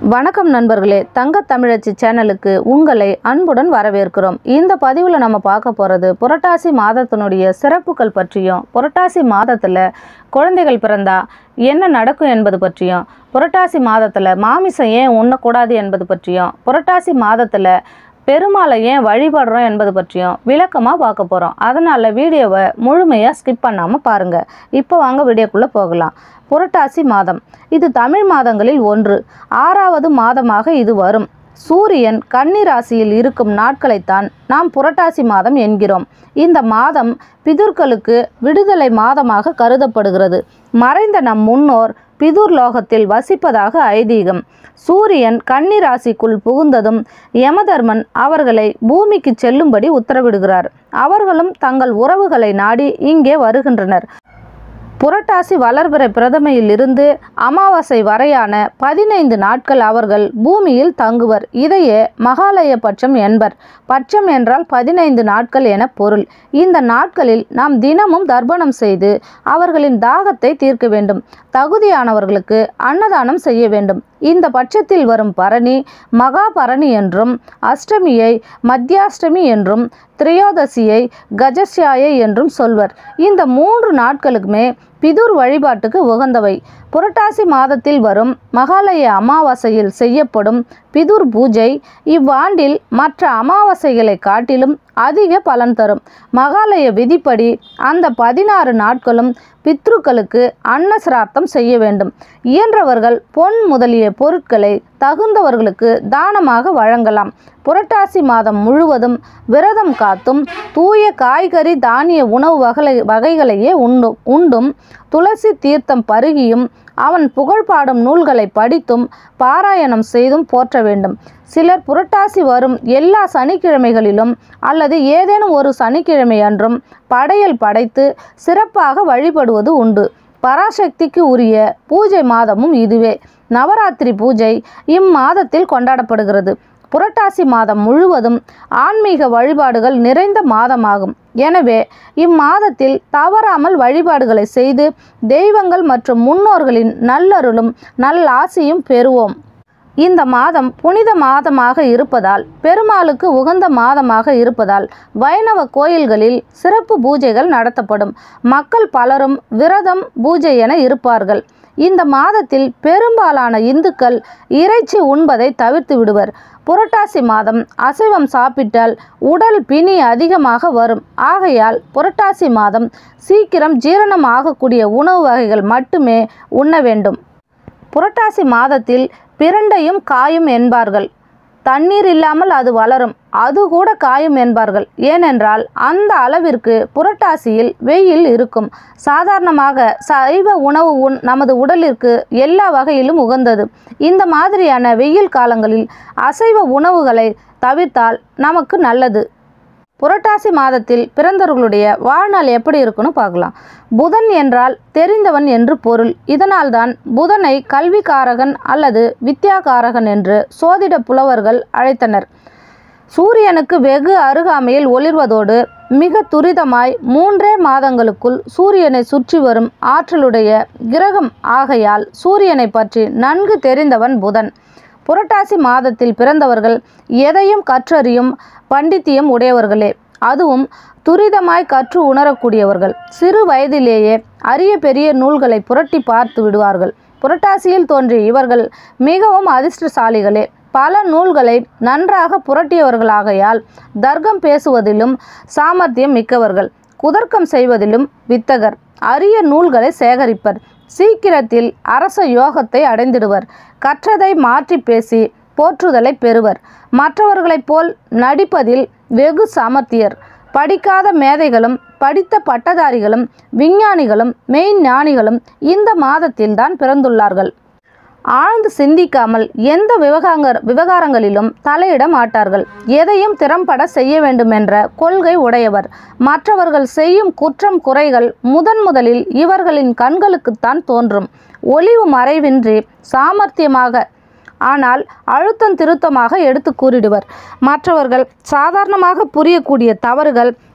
வணக்கம் நண்பர்களே தங்க தமிழச்சி சேனலுக்கு உங்களை அன்புடன் வரவேற்கிறோம் இந்த பதிவில் நம்ம பார்க்க போகிறது புரட்டாசி மாதத்தினுடைய சிறப்புகள் பற்றியும் புரட்டாசி மாதத்தில் குழந்தைகள் பிறந்தா என்ன நடக்கும் என்பது பற்றியும் புரட்டாசி மாதத்தில் மாமிசம் ஏன் உண்ணக்கூடாது என்பது பற்றியும் புரட்டாசி மாதத்தில் பெருமாளை ஏன் வழிபடுறோம் என்பது பற்றியும் விளக்கமாக பார்க்க போகிறோம் அதனால் வீடியோவை முழுமையாக ஸ்கிப் பண்ணாமல் பாருங்கள் இப்போ வாங்க வீடியோக்குள்ளே போகலாம் புரட்டாசி மாதம் இது தமிழ் மாதங்களில் ஒன்று ஆறாவது மாதமாக இது வரும் சூரியன் கன்னி ராசியில் இருக்கும் நாட்களைத்தான் நாம் புரட்டாசி மாதம் என்கிறோம் இந்த மாதம் பிதுர்களுக்கு விடுதலை மாதமாக கருதப்படுகிறது மறைந்த நம் முன்னோர் பிதுர் லோகத்தில் வசிப்பதாக ஐதீகம் சூரியன் கன்னி ராசிக்குள் புகுந்ததும் யமதர்மன் அவர்களை பூமிக்கு செல்லும்படி உத்தரவிடுகிறார் அவர்களும் தங்கள் உறவுகளை நாடி இங்கே வருகின்றனர் புரட்டாசி வளர்பிறை பிரதமையிலிருந்து அமாவாசை வரையான பதினைந்து நாட்கள் அவர்கள் பூமியில் தங்குவர் இதையே மகாலய பட்சம் என்பர் பட்சம் என்றால் பதினைந்து நாட்கள் என பொருள் இந்த நாட்களில் நாம் தினமும் தர்ப்பணம் செய்து அவர்களின் தாகத்தை தீர்க்க வேண்டும் தகுதியானவர்களுக்கு அன்னதானம் செய்ய வேண்டும் இந்த பட்சத்தில் வரும் பரணி மகா பரணி என்றும் அஷ்டமியை மத்தியாஷ்டமி என்றும் திரையோதசியை கஜஸ்யாயை என்றும் சொல்வர் இந்த மூன்று நாட்களுக்குமே பிதுர் வழிபாட்டுக்கு உகந்தவை புரட்டாசி மாதத்தில் வரும் மகாலய அமாவாசையில் செய்யப்படும் பிதுர் பூஜை இவ்வாண்டில் மற்ற அமாவாசைகளை காட்டிலும் அதிக பலன் தரும் மகாலய விதிப்படி அந்த பதினாறு நாட்களும் பித்ருக்களுக்கு அன்ன சிரார்த்தம் செய்ய வேண்டும் இயன்றவர்கள் பொன் முதலிய பொருட்களை தகுந்தவர்களுக்கு தானமாக வழங்கலாம் புரட்டாசி மாதம் முழுவதும் விரதம் காத்தும் தூய காய்கறி தானிய உணவு வகை வகைகளையே உண்டும் உண்டும் துளசி தீர்த்தம் பருகியும் அவன் புகழ் பாடும் நூல்களை படித்தும் பாராயணம் செய்தும் போற்ற வேண்டும் சிலர் புரட்டாசி வரும் எல்லா சனிக்கிழமைகளிலும் அல்லது ஏதேனும் ஒரு சனிக்கிழமை அன்றும் படையல் படைத்து சிறப்பாக வழிபடுவது உண்டு பராசக்திக்கு உரிய பூஜை மாதமும் இதுவே நவராத்திரி பூஜை இம்மாதத்தில் கொண்டாடப்படுகிறது புரட்டாசி மாதம் முழுவதும் ஆன்மீக வழிபாடுகள் நிறைந்த மாதமாகும் எனவே இம்மாதத்தில் தவறாமல் வழிபாடுகளை செய்து தெய்வங்கள் மற்றும் முன்னோர்களின் நல்லருளும் நல்லாசியும் பெறுவோம் இந்த மாதம் புனித மாதமாக இருப்பதால் பெருமாளுக்கு உகந்த மாதமாக இருப்பதால் வைணவ கோயில்களில் சிறப்பு பூஜைகள் நடத்தப்படும் மக்கள் பலரும் விரதம் பூஜை என இருப்பார்கள் இந்த மாதத்தில் பெரும்பாலான இந்துக்கள் இறைச்சி உண்பதை தவிர்த்து விடுவர் புரட்டாசி மாதம் அசைவம் சாப்பிட்டால் உடல் பிணி அதிகமாக வரும் ஆகையால் புரட்டாசி மாதம் சீக்கிரம் ஜீரணம் ஆகக்கூடிய உணவு வகைகள் மட்டுமே உண்ண வேண்டும் புரட்டாசி மாதத்தில் பிரண்டையும் காயும் என்பார்கள் தண்ணீர் இல்லாமல் அது வளரும் அது கூட காயும் என்பார்கள் ஏனென்றால் அந்த அளவிற்கு புரட்டாசியில் வெயில் இருக்கும் சாதாரணமாக சைவ உணவு உண் நமது உடலிற்கு எல்லா வகையிலும் உகந்தது இந்த மாதிரியான வெயில் காலங்களில் அசைவ உணவுகளை தவிர்த்தால் நமக்கு நல்லது புரட்டாசி மாதத்தில் பிறந்தவர்களுடைய வாழ்நாள் எப்படி இருக்குன்னு பார்க்கலாம் புதன் என்றால் தெரிந்தவன் என்று பொருள் இதனால்தான் புதனை கல்விக்காரகன் அல்லது வித்யாகாரகன் என்று சோதிட புலவர்கள் அழைத்தனர் சூரியனுக்கு வெகு அருகாமையில் ஒளிர்வதோடு மிக துரிதமாய் மூன்றே மாதங்களுக்குள் சூரியனை சுற்றி வரும் ஆற்றலுடைய கிரகம் ஆகையால் சூரியனை பற்றி நன்கு தெரிந்தவன் புதன் புரட்டாசி மாதத்தில் பிறந்தவர்கள் எதையும் கற்றறியும் பண்டித்தியம் உடையவர்களே அதுவும் துரிதமாய் கற்று உணரக்கூடியவர்கள் சிறு வயதிலேயே அரிய பெரிய நூல்களை புரட்டி பார்த்து விடுவார்கள் புரட்டாசியில் தோன்றிய இவர்கள் மிகவும் அதிர்ஷ்டசாலிகளே பல நூல்களை நன்றாக புரட்டியவர்களாகையால் தர்க்கம் பேசுவதிலும் சாமர்த்தியம் மிக்கவர்கள் குதர்க்கம் செய்வதிலும் வித்தகர் அரிய நூல்களை சேகரிப்பர் சீக்கிரத்தில் அரச யோகத்தை அடைந்திடுவர் கற்றதை மாற்றி பேசி போற்றுதலை பெறுவர் மற்றவர்களைப் போல் நடிப்பதில் வெகு சாமர்த்தியர் படிக்காத மேதைகளும் படித்த பட்டதாரிகளும் விஞ்ஞானிகளும் மெய்ஞானிகளும் இந்த மாதத்தில்தான் பிறந்துள்ளார்கள் ஆழ்ந்து சிந்திக்காமல் எந்த விவகாங்க விவகாரங்களிலும் தலையிட மாட்டார்கள் எதையும் திறம்பட செய்ய வேண்டுமென்ற கொள்கை உடையவர் மற்றவர்கள் செய்யும் குற்றம் குறைகள் முதன் முதலில் இவர்களின் கண்களுக்குத்தான் தோன்றும் ஒளிவு மறைவின்றி சாமர்த்தியமாக ஆனால் அழுத்தம் திருத்தமாக எடுத்து கூறிடுவர் மற்றவர்கள் சாதாரணமாக புரியக்கூடிய தவறுகள்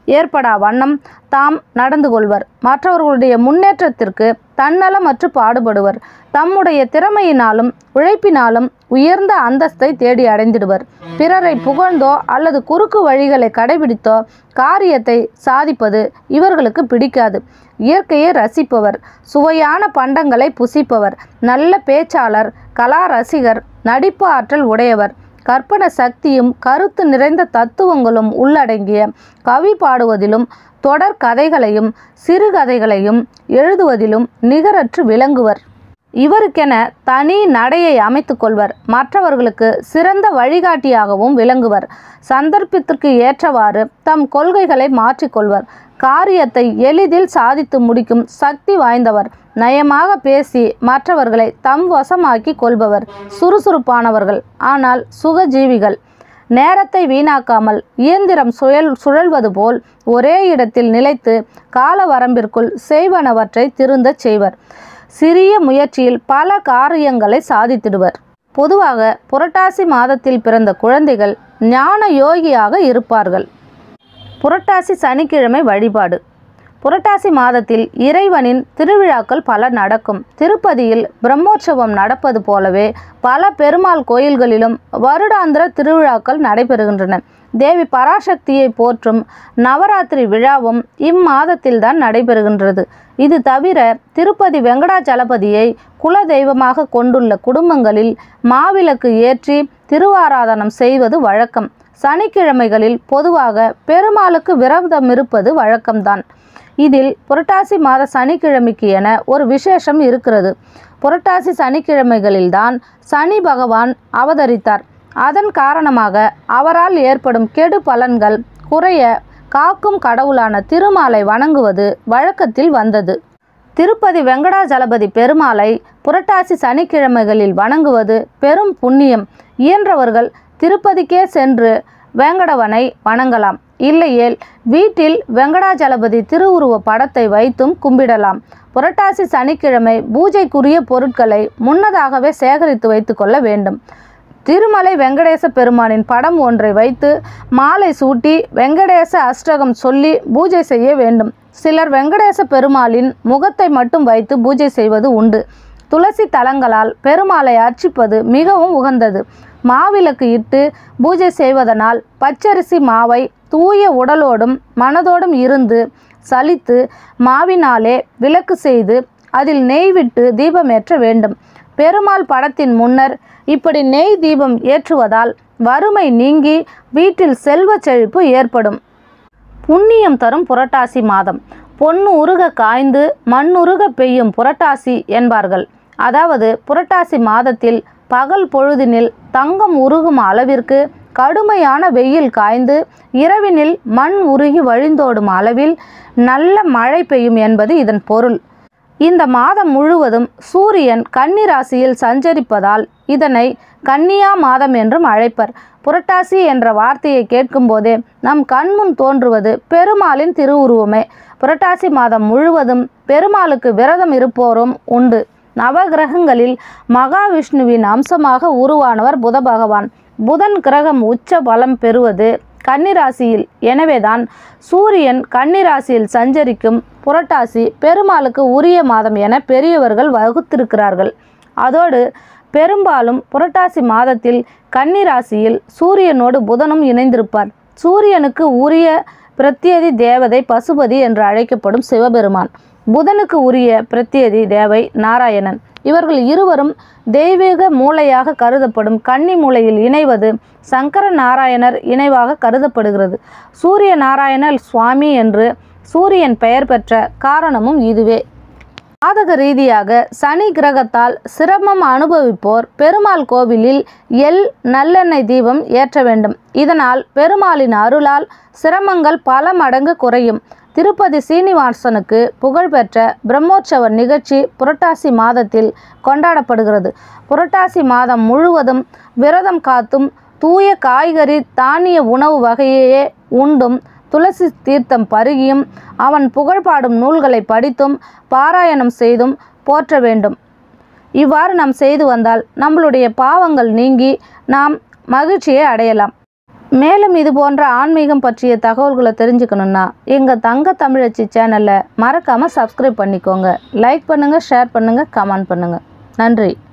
ஏற்படா வண்ணம் தாம் நடந்து கொள்வர் மற்றவர்களுடைய முன்னேற்றத்திற்கு தன்னலமற்று பாடுபடுவர் தம்முடைய திறமையினாலும் உழைப்பினாலும் உயர்ந்த அந்தஸ்தை தேடி அடைந்திடுவர் பிறரை புகழ்ந்தோ அல்லது குறுக்கு வழிகளை கடைபிடித்தோ காரியத்தை சாதிப்பது இவர்களுக்கு பிடிக்காது இயற்கையை ரசிப்பவர் சுவையான பண்டங்களை புசிப்பவர் நல்ல பேச்சாளர் கலா ரசிகர் நடிப்பு ஆற்றல் உடையவர் கற்பன சக்தியும் கருத்து நிறைந்த தத்துவங்களும் உள்ளடங்கிய கவி பாடுவதிலும் தொடர் கதைகளையும் சிறுகதைகளையும் எழுதுவதிலும் நிகரற்று விளங்குவர் இவருக்கென தனி நடையை அமைத்துக் கொள்வர் மற்றவர்களுக்கு சிறந்த வழிகாட்டியாகவும் விளங்குவர் சந்தர்ப்பத்திற்கு ஏற்றவாறு தம் கொள்கைகளை மாற்றிக்கொள்வர் காரியத்தை எளிதில் சாதித்து முடிக்கும் சக்தி வாய்ந்தவர் நயமாக பேசி மற்றவர்களை தம் வசமாக்கி கொள்பவர் சுறுசுறுப்பானவர்கள் ஆனால் சுகஜீவிகள் நேரத்தை வீணாக்காமல் இயந்திரம் சுழல் சுழல்வது போல் ஒரே இடத்தில் நிலைத்து கால வரம்பிற்குள் செய்வனவற்றை திருந்தச் செய்வர் சிறிய முயற்சியில் பல காரியங்களை சாதித்திடுவர் பொதுவாக புரட்டாசி மாதத்தில் பிறந்த குழந்தைகள் ஞான யோகியாக இருப்பார்கள் புரட்டாசி சனிக்கிழமை வழிபாடு புரட்டாசி மாதத்தில் இறைவனின் திருவிழாக்கள் பல நடக்கும் திருப்பதியில் பிரம்மோற்சவம் நடப்பது போலவே பல பெருமாள் கோயில்களிலும் வருடாந்திர திருவிழாக்கள் நடைபெறுகின்றன தேவி பராசக்தியை போற்றும் நவராத்திரி விழாவும் இம்மாதத்தில்தான் நடைபெறுகின்றது இது தவிர திருப்பதி வெங்கடாச்சலபதியை குல தெய்வமாக கொண்டுள்ள குடும்பங்களில் மாவிளக்கு ஏற்றி திருவாராதனம் செய்வது வழக்கம் சனிக்கிழமைகளில் பொதுவாக பெருமாளுக்கு விரதம் இருப்பது வழக்கம்தான் இதில் புரட்டாசி மாத சனிக்கிழமைக்கு என ஒரு விசேஷம் இருக்கிறது புரட்டாசி சனிக்கிழமைகளில்தான் சனி பகவான் அவதரித்தார் அதன் காரணமாக அவரால் ஏற்படும் கெடு பலன்கள் குறைய காக்கும் கடவுளான திருமாலை வணங்குவது வழக்கத்தில் வந்தது திருப்பதி வெங்கடாஜலபதி பெருமாளை புரட்டாசி சனிக்கிழமைகளில் வணங்குவது பெரும் புண்ணியம் இயன்றவர்கள் திருப்பதிக்கே சென்று வேங்கடவனை வணங்கலாம் இல்லையேல் வீட்டில் வெங்கடாஜலபதி திருவுருவ படத்தை வைத்தும் கும்பிடலாம் புரட்டாசி சனிக்கிழமை பூஜைக்குரிய பொருட்களை முன்னதாகவே சேகரித்து வைத்துக்கொள்ள வேண்டும் திருமலை வெங்கடேச பெருமானின் படம் ஒன்றை வைத்து மாலை சூட்டி வெங்கடேச அஷ்டகம் சொல்லி பூஜை செய்ய வேண்டும் சிலர் வெங்கடேச பெருமாளின் முகத்தை மட்டும் வைத்து பூஜை செய்வது உண்டு துளசி தலங்களால் பெருமாளை அர்ச்சிப்பது மிகவும் உகந்தது மாவிளக்கு இட்டு பூஜை செய்வதனால் பச்சரிசி மாவை தூய உடலோடும் மனதோடும் இருந்து சலித்து மாவினாலே விளக்கு செய்து அதில் நெய் விட்டு தீபமேற்ற வேண்டும் பெருமாள் படத்தின் முன்னர் இப்படி நெய் தீபம் ஏற்றுவதால் வறுமை நீங்கி வீட்டில் செல்வச் செழிப்பு ஏற்படும் புண்ணியம் தரும் புரட்டாசி மாதம் பொன்னு உருக காய்ந்து மண்ணுருக பெய்யும் புரட்டாசி என்பார்கள் அதாவது புரட்டாசி மாதத்தில் பகல் பொழுதினில் தங்கம் உருகும் அளவிற்கு கடுமையான வெயில் காய்ந்து இரவினில் மண் உருகி வழிந்தோடும் அளவில் நல்ல மழை பெய்யும் என்பது இதன் பொருள் இந்த மாதம் முழுவதும் சூரியன் கன்னி ராசியில் சஞ்சரிப்பதால் இதனை கன்னியா மாதம் என்றும் அழைப்பர் புரட்டாசி என்ற வார்த்தையை கேட்கும்போதே நம் கண்முன் தோன்றுவது பெருமாளின் திருவுருவமே புரட்டாசி மாதம் முழுவதும் பெருமாளுக்கு விரதம் இருப்போரும் உண்டு நவகிரகங்களில் மகாவிஷ்ணுவின் அம்சமாக உருவானவர் புத பகவான் புதன் கிரகம் உச்ச பலம் பெறுவது கன்னிராசியில் எனவேதான் சூரியன் கன்னிராசியில் சஞ்சரிக்கும் புரட்டாசி பெருமாளுக்கு உரிய மாதம் என பெரியவர்கள் வகுத்திருக்கிறார்கள் அதோடு பெரும்பாலும் புரட்டாசி மாதத்தில் கன்னிராசியில் சூரியனோடு புதனும் இணைந்திருப்பார் சூரியனுக்கு உரிய பிரத்யேதி தேவதை பசுபதி என்று அழைக்கப்படும் சிவபெருமான் புதனுக்கு உரிய பிரத்யேதி தேவை நாராயணன் இவர்கள் இருவரும் தெய்வீக மூளையாக கருதப்படும் கன்னி மூலையில் இணைவது சங்கர நாராயணர் இணைவாக கருதப்படுகிறது சூரிய நாராயணர் சுவாமி என்று சூரியன் பெயர் பெற்ற காரணமும் இதுவே ஜாதக ரீதியாக சனி கிரகத்தால் சிரமம் அனுபவிப்போர் பெருமாள் கோவிலில் எல் நல்லெண்ணெய் தீபம் ஏற்ற வேண்டும் இதனால் பெருமாளின் அருளால் சிரமங்கள் பல மடங்கு குறையும் திருப்பதி சீனிவாசனுக்கு புகழ்பெற்ற பிரம்மோற்சவ நிகழ்ச்சி புரட்டாசி மாதத்தில் கொண்டாடப்படுகிறது புரட்டாசி மாதம் முழுவதும் விரதம் காத்தும் தூய காய்கறி தானிய உணவு வகையையே உண்டும் துளசி தீர்த்தம் பருகியும் அவன் புகழ்பாடும் நூல்களை படித்தும் பாராயணம் செய்தும் போற்ற வேண்டும் இவ்வாறு நாம் செய்து வந்தால் நம்மளுடைய பாவங்கள் நீங்கி நாம் மகிழ்ச்சியை அடையலாம் மேலும் இது போன்ற ஆன்மீகம் பற்றிய தகவல்களை தெரிஞ்சுக்கணுன்னா எங்கள் தங்க தமிழச்சி சேனலை மறக்காமல் சப்ஸ்கிரைப் பண்ணிக்கோங்க லைக் பண்ணுங்கள் ஷேர் பண்ணுங்கள் கமெண்ட் பண்ணுங்கள் நன்றி